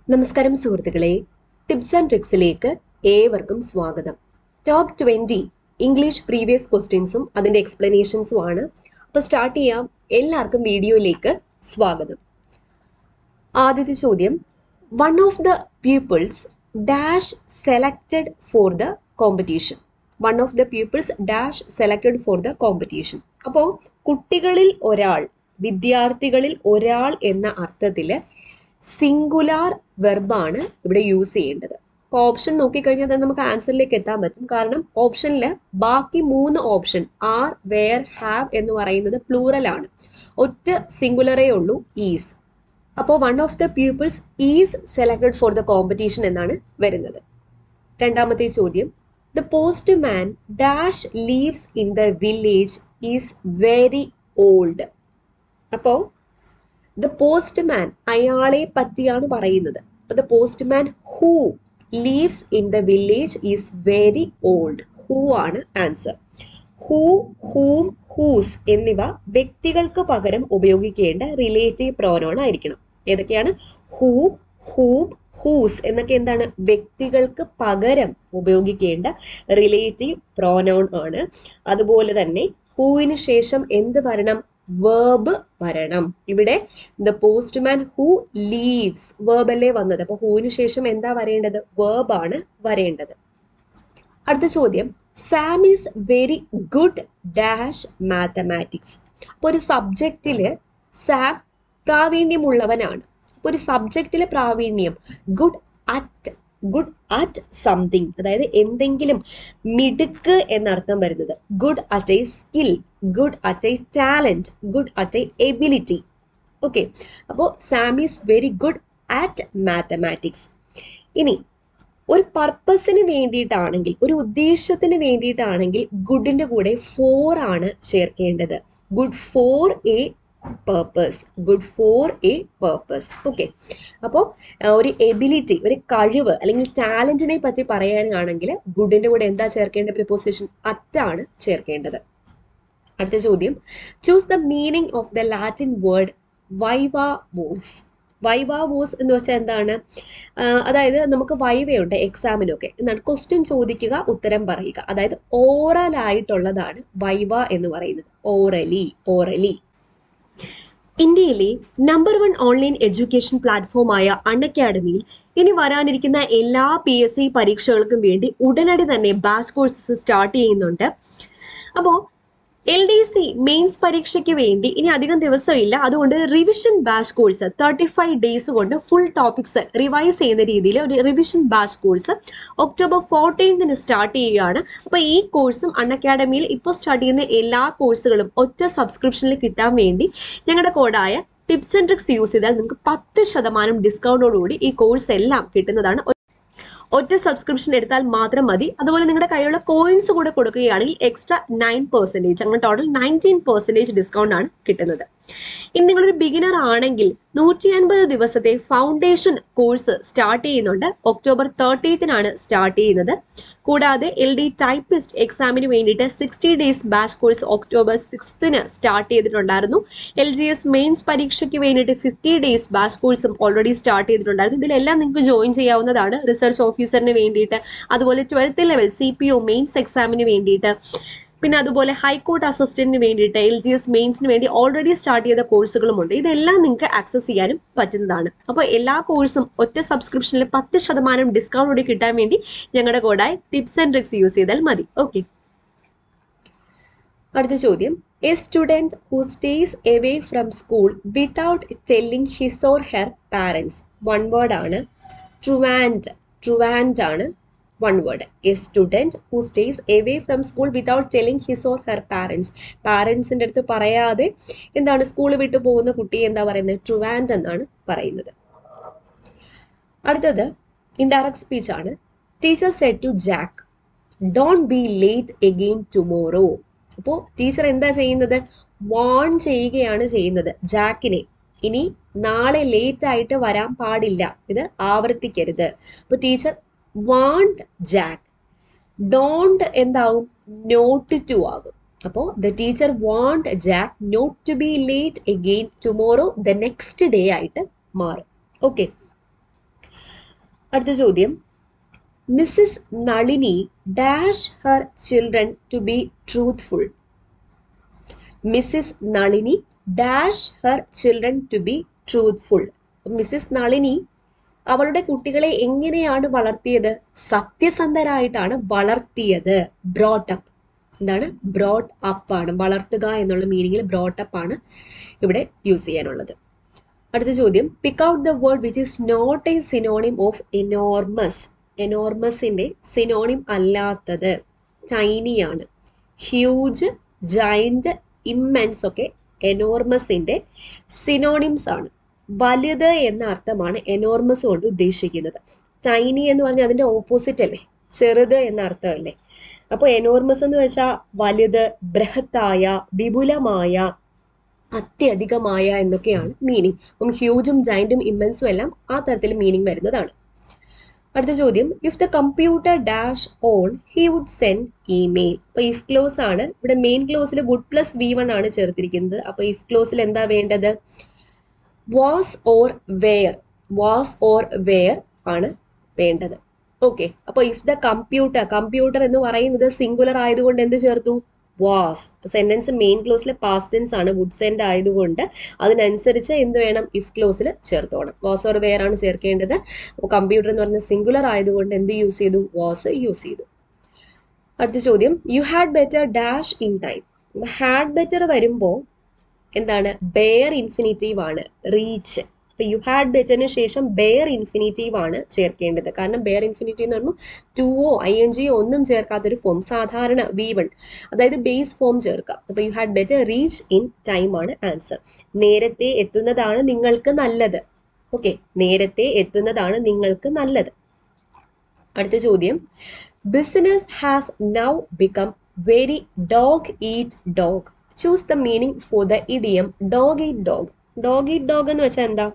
നമസ്കാരം സുഹൃത്തുക്കളെ tips and ട്രിക്സിലേക്ക് ഏവർക്കും സ്വാഗതം ടോപ്പ് ട്വന്റി ഇംഗ്ലീഷ് പ്രീവിയസ് ക്വസ്റ്റ്യൻസും അതിന്റെ എക്സ്പ്ലനേഷൻസും ആണ് അപ്പൊ സ്റ്റാർട്ട് ചെയ്യാം എല്ലാവർക്കും വീഡിയോയിലേക്ക് സ്വാഗതം ആദ്യത്തെ ചോദ്യം one of the peoples dash selected for the competition one of the peoples dash selected for the competition അപ്പോൾ കുട്ടികളിൽ ഒരാൾ വിദ്യാർത്ഥികളിൽ ഒരാൾ എന്ന അർത്ഥത്തിൽ സിംഗുലാർ വെർബാണ് ഇവിടെ യൂസ് ചെയ്യേണ്ടത് അപ്പോൾ ഓപ്ഷൻ നോക്കിക്കഴിഞ്ഞാൽ തന്നെ നമുക്ക് ആൻസറിലേക്ക് എത്താൻ പറ്റും കാരണം ഓപ്ഷനിൽ ബാക്കി മൂന്ന് ഓപ്ഷൻ ആർ വെയർ ഹാവ് എന്ന് പറയുന്നത് പ്ലൂറൽ ആണ് ഒറ്റ സിംഗുലറേ ഉള്ളൂ ഈസ് അപ്പോൾ one of the peoples is selected for the competition എന്നാണ് വരുന്നത് രണ്ടാമത്തെ ചോദ്യം the post man dash lives in the village is very old അപ്പോൾ ദ പോസ്റ്റ് മാൻ അയാളെ പറ്റിയാണ് പറയുന്നത് അപ്പോൾ the post man who lives in the village is very old who ആണ് ആൻസർ ഹൂ ഹൂം ഹൂസ് എന്നിവ വ്യക്തികൾക്ക് പകരം ഉപയോഗിക്കേണ്ട റിലേറ്റീവ് പ്രോനോൺ ആയിരിക്കണം ഏതൊക്കെയാണ് ഹൂ ഹൂം ഹൂസ് എന്നൊക്കെ എന്താണ് വ്യക്തികൾക്ക് പകരം ഉപയോഗിക്കേണ്ട റിലേറ്റീവ് പ്രോനൗൺ ആണ് അതുപോലെ തന്നെ ഹൂവിന് ശേഷം എന്ത് വരണം വേർബ് വരണം ഇവിടെ the postman who lives verb അല്ലേ വന്നത് അപ്പൊ ഹൂവിന് ശേഷം എന്താ വരേണ്ടത് വേർബ് ആണ് വരേണ്ടത് അടുത്ത ചോദ്യം Sam is very good dash mathematics അപ്പോൾ ഒരു സബ്ജക്റ്റില് സാം പ്രാവീണ്യമുള്ളവനാണ് അപ്പോൾ ഒരു സബ്ജക്റ്റിലെ പ്രാവീണ്യം good at good at something അതായത് എന്തെങ്കിലും മിടുക്ക് എന്നർത്ഥം വരുന്നത് good at a skill good at a talent good at a ability okay അപ്പോൾ Sam is very good at mathematics ഇനി ഒരു പർപ്പസിന് വേണ്ടിയിട്ടാണെങ്കിൽ ഒരു ഉദ്ദേശത്തിന് വേണ്ടിയിട്ടാണെങ്കിൽ ഗുഡിന്റെ കൂടെ ഫോർ ആണ് ചേർക്കേണ്ടത് good for a purpose good for a purpose okay അപ്പോൾ ഒരു എബിലിറ്റി ഒരു കഴിവ് അല്ലെങ്കിൽ ടാലന്റിനെ പറ്റി പറയാനാണെങ്കിൽ ഗുഡിന്റെ കൂടെ എന്താ ചേർക്കേണ്ട പ്രിപ്പോസിഷൻ അറ്റാണ് ചേർക്കേണ്ടത് അടുത്ത ചോദ്യം choose the meaning of the Latin word viva voce viva voce എന്ന് വെച്ചാൽ എന്താണ് അതായത് നമുക്ക് വൈവയുണ്ട് എക്സാമിനൊക്കെ എന്താണ് ക്വസ്റ്റ്യൻ ചോദിക്കുക ഉത്തരം പറയുക അതായത് ഓറൽ ആയിട്ടുള്ളതാണ് വൈവ എന്ന് പറയുന്നത് ഓറലി ഓറലി ഇന്ത്യയിലെ നമ്പർ വൺ ഓൺലൈൻ എഡ്യൂക്കേഷൻ പ്ലാറ്റ്ഫോമായ അൺ അക്കാഡമിയിൽ ഇനി വരാനിരിക്കുന്ന എല്ലാ പി എസ് സി പരീക്ഷകൾക്കും വേണ്ടി ഉടനടി തന്നെ ബാച്ച് കോഴ്സസ് സ്റ്റാർട്ട് ചെയ്യുന്നുണ്ട് അപ്പോൾ എൽ ഡി സി മെയിൻസ് പരീക്ഷയ്ക്ക് വേണ്ടി ഇനി അധികം ദിവസമില്ല അതുകൊണ്ട് revision batch course thirty five days കൊണ്ട് ഫുൾ ടോപ്പിക്സ് റിവൈസ് ചെയ്യുന്ന രീതിയിൽ ഒരു റിവിഷൻ ബാച്ച് കോഴ്സ് ഒക്ടോബർ ഫോർട്ടീൻത്തിന് സ്റ്റാർട്ട് ചെയ്യുകയാണ് അപ്പോൾ ഈ കോഴ്സും അൺ അക്കാഡമിയിൽ ഇപ്പോൾ സ്റ്റാർട്ട് ചെയ്യുന്ന എല്ലാ കോഴ്സുകളും ഒറ്റ സബ്സ്ക്രിപ്ഷനിൽ കിട്ടാൻ വേണ്ടി ഞങ്ങളുടെ കോഡായ ടിപ്സ് ആൻഡ് ട്രിക്സ് യൂസ് ചെയ്താൽ നിങ്ങൾക്ക് പത്ത് ശതമാനം ഡിസ്കൗണ്ടോടുകൂടി ഈ കോഴ്സ് എല്ലാം കിട്ടുന്നതാണ് ഒറ്റ സബ്സ്ക്രിപ്ഷൻ എടുത്താൽ മാത്രം മതി അതുപോലെ നിങ്ങളുടെ കയ്യിലുള്ള കോയിൻസ് കൂടെ കൊടുക്കുകയാണെങ്കിൽ എക്സ്ട്രാ നയൻ പെർസെൻറ്റേജ് അങ്ങനെ ടോട്ടൽ നയൻറ്റീൻ പെർസെൻറ്റേജ് ഡിസ്കൗണ്ട് ആണ് കിട്ടുന്നത് ഇനി നിങ്ങളൊരു ബിഗിനർ ആണെങ്കിൽ നൂറ്റി അൻപത് ദിവസത്തെ ഫൗണ്ടേഷൻ കോഴ്സ് സ്റ്റാർട്ട് ചെയ്യുന്നുണ്ട് ഒക്ടോബർ തേർട്ടീത്തിനാണ് സ്റ്റാർട്ട് ചെയ്യുന്നത് കൂടാതെ എൽ ഡി ടൈപ്പിസ്റ്റ് എക്സാമിന് വേണ്ടിയിട്ട് sixty days batch course October സിക്സ്ത്തിന് സ്റ്റാർട്ട് ചെയ്തിട്ടുണ്ടായിരുന്നു എൽ ജി എസ് മെയിൻസ് പരീക്ഷയ്ക്ക് വേണ്ടിയിട്ട് ഫിഫ്റ്റി ഡേയ്സ് ബാച്ച് കോഴ്സും ഓൾറെഡി സ്റ്റാർട്ട് ചെയ്തിട്ടുണ്ടായിരുന്നു ഇതിലെല്ലാം നിങ്ങൾക്ക് ജോയിൻ ചെയ്യാവുന്നതാണ് റിസർച്ച് ഓഫീസറിന് വേണ്ടിയിട്ട് അതുപോലെ twelfth level C P O mains എക്സാമിന് വേണ്ടിയിട്ട് പിന്നെ അതുപോലെ ഹൈക്കോർട്ട് അസിസ്റ്റന്റിന് വേണ്ടിയിട്ട് എൽ ജി എസ് മെയിൻസിന് വേണ്ടി ഓൾറെഡി സ്റ്റാർട്ട് ചെയ്ത കോഴ്സുകളുമുണ്ട് ഇതെല്ലാം നിങ്ങൾക്ക് ആക്സസ് ചെയ്യാനും പറ്റുന്നതാണ് അപ്പോൾ എല്ലാ കോഴ്സും ഒറ്റ സബ്സ്ക്രിപ്ഷനിൽ പത്ത് ശതമാനം ഡിസ്കൗണ്ട് കിട്ടാൻ വേണ്ടി ഞങ്ങളുടെ കോഡായി ടിപ്സ് ആൻഡ് ട്രിക്സ് യൂസ് ചെയ്താൽ മതി ഓക്കെ അടുത്ത ചോദ്യം a student who stays away from school without telling his or her parents one word ആണ് ട്രുവാൻഡ് ട്രുവാൻഡ് ആണ് one word a student who stays away from school without telling his or her parents പാരൻസിൻ്റെ അടുത്ത് പറയാതെ എന്താണ് school വിട്ടു പോകുന്ന കുട്ടി എന്താ പറയുന്നത് ട്രുവാൻഡ് എന്നാണ് പറയുന്നത് അടുത്തത് ഇൻഡയറക്ട് സ്പീച്ച് ആണ് teacher said to Jack don't be late again tomorrow അപ്പോൾ ടീച്ചർ എന്താ ചെയ്യുന്നത് വാൺ ചെയ്യുകയാണ് ചെയ്യുന്നത് ജാക്കിനെ ഇനി നാളെ ലേറ്റ് ആയിട്ട് വരാൻ പാടില്ല ഇത് ആവർത്തിക്കരുത് അപ്പോൾ ടീച്ചർ വാണ്ട് ജാക്ക് ഡോണ്ട് എന്താവും നോട്ട് ടു ആകും അപ്പോൾ the teacher warned Jack not to be late again tomorrow the next day ആയിട്ട് മാറും ഓക്കെ അടുത്ത ചോദ്യം Mrs Nalini dash her children to be truthful Mrs Nalini dash her children to be truthful Mrs Nalini അവളുടെ കുട്ടികളെ എങ്ങനെയാണ് വളർത്തിയത് സത്യസന്ധരായിട്ടാണ് വളർത്തിയത് ബ്രോട്ടപ്പ് എന്താണ് ബ്രോട്ട് അപ്പ് ആണ് വളർത്തുക എന്നുള്ള മീനിങ്ങിൽ ബ്രോട്ടപ്പ് ആണ് ഇവിടെ യൂസ് ചെയ്യാനുള്ളത് അടുത്ത ചോദ്യം pick out the word which is not a synonym of enormous എനോർമസിന്റെ സിനോണിം അല്ലാത്തത് ടൈനി ആണ് ഹ്യൂജ് ജൈൻറ്റ് ഇമ്മെൻസ് ഒക്കെ എനോർമസിന്റെ സിനോണിംസ് ആണ് വലുത് എന്ന അർത്ഥമാണ് എനോർമസ് കൊണ്ട് ഉദ്ദേശിക്കുന്നത് ടൈനി എന്ന് പറഞ്ഞാൽ അതിന്റെ ഓപ്പോസിറ്റ് അല്ലേ ചെറുത് എന്ന അർത്ഥമല്ലേ അപ്പോൾ എനോർമസ് എന്ന് വെച്ചാൽ വലുത് ബൃഹത്തായ വിപുലമായ അത്യധികമായ എന്നൊക്കെയാണ് മീനിങ് അപ്പം ഹ്യൂജും ജൈൻറ്റും ഇമ്മൻസും എല്ലാം ആ തരത്തിൽ മീനിങ് വരുന്നതാണ് അടുത്ത ചോദ്യം if the computer dash on he would send email അപ്പൊ ഇഫ് ക്ലോസ് ആണ് ഇവിടെ മെയിൻ ക്ലോസിൽ വുഡ് പ്ലസ് വി വൺ ആണ് ചേർത്തിരിക്കുന്നത് അപ്പൊ ഇഫ് ക്ലോസിൽ എന്താ വേണ്ടത് was or were was or were ആണ് വേണ്ടത് ഓക്കെ അപ്പൊ ഇഫ് ദ കമ്പ്യൂട്ടർ കമ്പ്യൂട്ടർ എന്ന് പറയുന്നത് സിംഗുലർ ആയതുകൊണ്ട് എന്ത് ചേർത്തു വാസ് സെന്റൻസ് മെയിൻ ക്ലോസിൽ പാസ്റ്റ് ടെൻസ് ആണ് വുഡ് സെൻഡ് ആയതുകൊണ്ട് അതിനനുസരിച്ച് എന്ത് വേണം ഇഫ് ക്ലോസിൽ ചേർത്തോണം വാസ് ഓർ വെയർ ആണ് ചേർക്കേണ്ടത് അപ്പോൾ കമ്പ്യൂട്ടർ എന്ന് പറയുന്നത് സിംഗുലർ ആയതുകൊണ്ട് എന്ത് യൂസ് ചെയ്തു വാസ് യൂസ് ചെയ്തു അടുത്ത ചോദ്യം you had better dash in time had better വരുമ്പോൾ എന്താണ് ബെയർ ഇൻഫിനിറ്റീവ് ആണ് റീച്ച് അപ്പൊ യു ഹാഡ് ബെറ്ററിന് ശേഷം ബെയർ ഇൻഫിനിറ്റീവ് ആണ് ചേർക്കേണ്ടത് കാരണം ബെയർ ഇൻഫിനിറ്റീവ് എന്ന് പറയുമ്പോൾ ടുവോ ഐ എൻ ജിയോ ഒന്നും ചേർക്കാത്തൊരു ഫോം സാധാരണ വി വൺ അതായത് ബേസ് ഫോം ചേർക്കാം അപ്പൊ you had better reach in time ആണ് ആൻസർ നേരത്തെ എത്തുന്നതാണ് നിങ്ങൾക്ക് നല്ലത് ഓക്കെ നേരത്തെ എത്തുന്നതാണ് നിങ്ങൾക്ക് നല്ലത് അടുത്ത ചോദ്യം business has now become very dog eat dog choose the meaning for the idiom dog eat dog dog eat dog എന്ന് വെച്ചാൽ എന്താ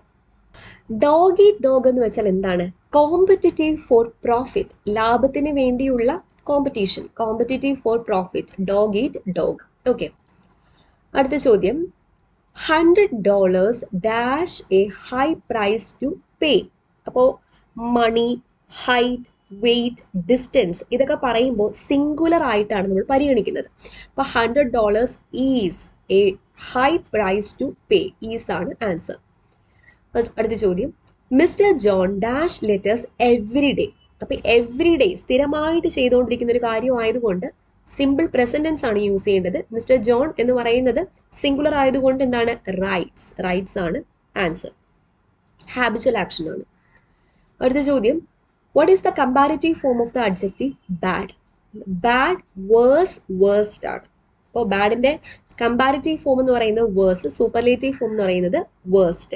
ഡോഗ് ഈറ്റ് ഡോഗ് എന്ന് വെച്ചാൽ എന്താണ് കോമ്പറ്റീറ്റീവ് ഫോർ പ്രോഫിറ്റ് ലാഭത്തിന് വേണ്ടിയുള്ള competition competitive for profit dog eat dog okay അടുത്ത ചോദ്യം hundred dollars dash a high price to pay അപ്പോൾ മണി ഹൈറ്റ് വെയിറ്റ് ഡിസ്റ്റൻസ് ഇതൊക്കെ പറയുമ്പോൾ സിംഗുലർ ആയിട്ടാണ് നമ്മൾ പരിഗണിക്കുന്നത് അപ്പോൾ hundred dollars is a high price to pay is ആണ് ആൻസർ അടുത്ത ചോദ്യം Mr John dash letters every day അപ്പൊ എവറി ഡേ സ്ഥിരമായിട്ട് ചെയ്തുകൊണ്ടിരിക്കുന്ന ഒരു കാര്യമായതുകൊണ്ട് സിമ്പിൾ പ്രസന്റൻസ് ആണ് യൂസ് ചെയ്യേണ്ടത് മിസ്റ്റർ ജോൺ എന്ന് പറയുന്നത് സിംഗുലർ ആയതുകൊണ്ട് എന്താണ് റൈറ്റ്സ് റൈറ്റ്സ് ആണ് ആൻസർ ഹാബിച്വൽ ആക്ഷൻ ആണ് അടുത്ത ചോദ്യം what is the comparative form of the adjective bad bad worse worst ആണ് അപ്പോൾ ബാഡിന്റെ കമ്പാരിറ്റീവ് ഫോം എന്ന് പറയുന്നത് വേഴ്സ് സൂപ്പർലേറ്റീവ് ഫോം എന്ന് പറയുന്നത് worst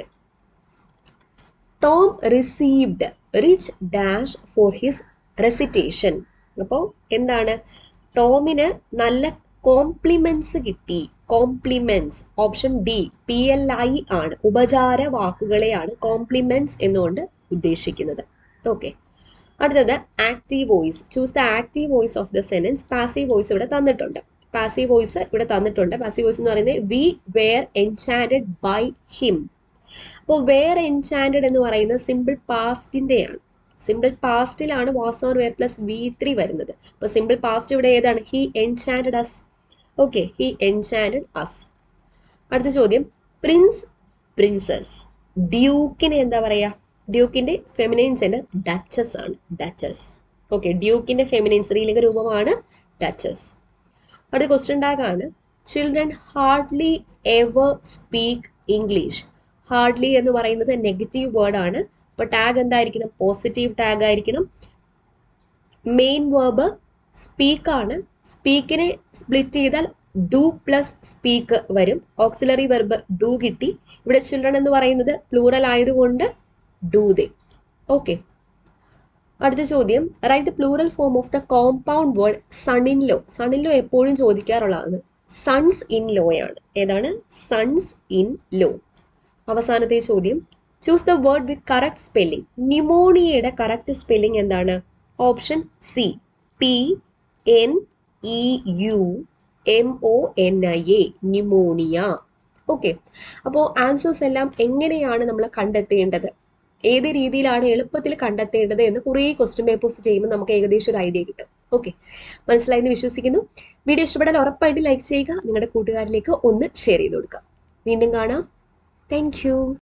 Tom received rich dash for his recitation അപ്പോൾ എന്താണ് ടോമിന് നല്ല കോംപ്ലിമെന്റ്സ് കിട്ടി compliments option B P L I ആണ് ഉപചാര വാക്കുകളെയാണ് കോംപ്ലിമെന്റ്സ് എന്നുകൊണ്ട് ഉദ്ദേശിക്കുന്നത് ഓക്കെ അടുത്തത് active voice choose the active voice of the sentence passive voice ഇവിടെ തന്നിട്ടുണ്ട് പാസീവ് വോയിസ് ഇവിടെ തന്നിട്ടുണ്ട് പാസീവ് വോയിസ് എന്ന് പറയുന്നത് we were enchanted by him അപ്പോൾ വെയർ എൻചാൻഡഡ് എന്ന് പറയുന്നത് സിമ്പിൾ പാസ്റ്റിൻ്റെയാണ് സിമ്പിൾ പാസ്റ്റിലാണ് was or were plus V three വരുന്നത് അപ്പോൾ സിമ്പിൾ പാസ്റ്റ് ഇവിടെ ഏതാണ് he enchanted us okay he enchanted us അടുത്ത ചോദ്യം പ്രിൻസ് പ്രിൻസസ് ഡ്യൂക്കിനെ എന്താ പറയുക ഡ്യൂക്കിന്റെ ഫെമിനൈൻ ജെൻഡർ ഡച്ചസ് ആണ് ഡച്ചസ് ഓക്കെ ഡ്യൂക്കിന്റെ ഫെമിനൈൻ സ്ത്രീലിംഗ രൂപമാണ് ഡച്ചസ് അടുത്ത ക്വസ്റ്റ്യൻ ടാഗ് ആണ് children hardly ever speak English hardly എന്ന് പറയുന്നത് നെഗറ്റീവ് വേർഡ് ആണ് അപ്പോൾ ടാഗ് എന്തായിരിക്കണം പോസിറ്റീവ് ടാഗ് ആയിരിക്കണം മെയിൻ വേർബ് സ്പീക്ക് ആണ് സ്പീക്കിനെ സ്പ്ലിറ്റ് ചെയ്താൽ ഡു പ്ലസ് സ്പീക്ക് വരും ഓക്സിലറി വെർബ് ഡു കിട്ടി ഇവിടെ ചിൽഡ്രൻ എന്ന് പറയുന്നത് പ്ലൂറൽ ആയതുകൊണ്ട് ഡു ദേ ഓക്കെ അടുത്ത ചോദ്യം write the plural form of the compound word son in law son in law എപ്പോഴും ചോദിക്കാറുള്ളതാണ് സൺസ് ഇൻ ലോ ആണ് ഏതാണ് സൺസ് ഇൻ ലോ അവസാനത്തെ ചോദ്യം choose the word with correct spelling ന്യൂമോണിയയുടെ കറക്റ്റ് സ്പെല്ലിംഗ് എന്താണ് option C P N E U M O N I A pneumonia okay അപ്പോൾ answers എല്ലാം എങ്ങനെയാണ് നമ്മൾ കണ്ടെത്തേണ്ടത് ഏത് രീതിയിലാണ് എളുപ്പത്തിൽ കണ്ടെത്തേണ്ടത് എന്ന് കുറേ ക്വസ്റ്റ്യൻ പേപ്പേഴ്സ് ചെയ്യുമ്പോൾ നമുക്ക് ഏകദേശം ഒരു ഐഡിയ കിട്ടും ഓക്കെ മനസ്സിലായെന്ന് വിശ്വസിക്കുന്നു വീഡിയോ ഇഷ്ടപ്പെട്ടാൽ ഉറപ്പായിട്ട് ലൈക്ക് ചെയ്യുക നിങ്ങളുടെ കൂട്ടുകാരിലേക്ക് ഒന്ന് ഷെയർ ചെയ്ത് കൊടുക്കുക വീണ്ടും കാണാം താങ്ക്